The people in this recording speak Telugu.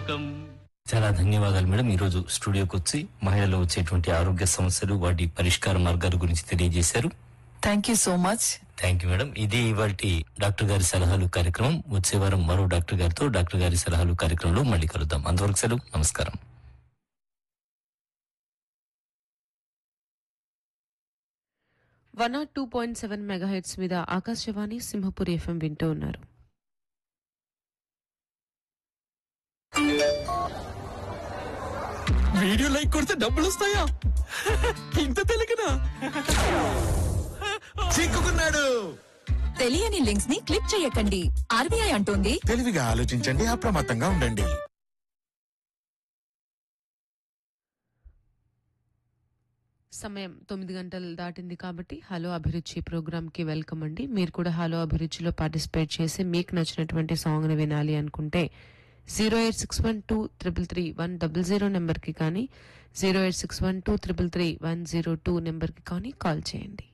లోకం చాలా ధన్యవాదాలు మేడం ఈ రోజు స్టూడియోకి వచ్చి మహిళలు వచ్చేటువంటి ఆరోగ్య సమస్యలు వాటి పరిష్కార మార్గాల గురించి తెలియజేశారు thank you so much thank you madam ఇది ఇవాళ డాక్టర్ గారి సలహాలు కార్యక్రమం వచ్చే వారం మరో డాక్టర్ గారితో డాక్టర్ గారి సలహాలు కార్యక్రమంలో మళ్ళీ కలుద్దాం అంతవరకు సెలవు నమస్కారం one not two point seven megahertz మీద ఆకాశవాణి సింహపురి ఎఫ్ఎం వింటూ ఉన్నారు వీడియో లైక్ కొడితే డబ్బులు వస్తాయా ఇంత తెలియకనా చిక్కుకున్నాడు తెలియని లింక్స్ ని క్లిక్ చేయకండి ఆర్బీఐ అంటోంది తెలివిగా ఆలోచించండి అప్రమత్తంగా ఉండండి సమయం తొమ్మిది గంటలు దాటింది కాబట్టి హలో అభిరుచి ప్రోగ్రామ్కి వెల్కమ్ అండి మీరు కూడా హలో అభిరుచిలో పార్టిసిపేట్ చేసి మీకు నచ్చినటువంటి సాంగ్ని వినాలి అనుకుంటే zero eight six one two triple three one double zero నెంబర్కి కానీ zero eight six one two triple three one zero two నెంబర్కి కానీ కాల్ చేయండి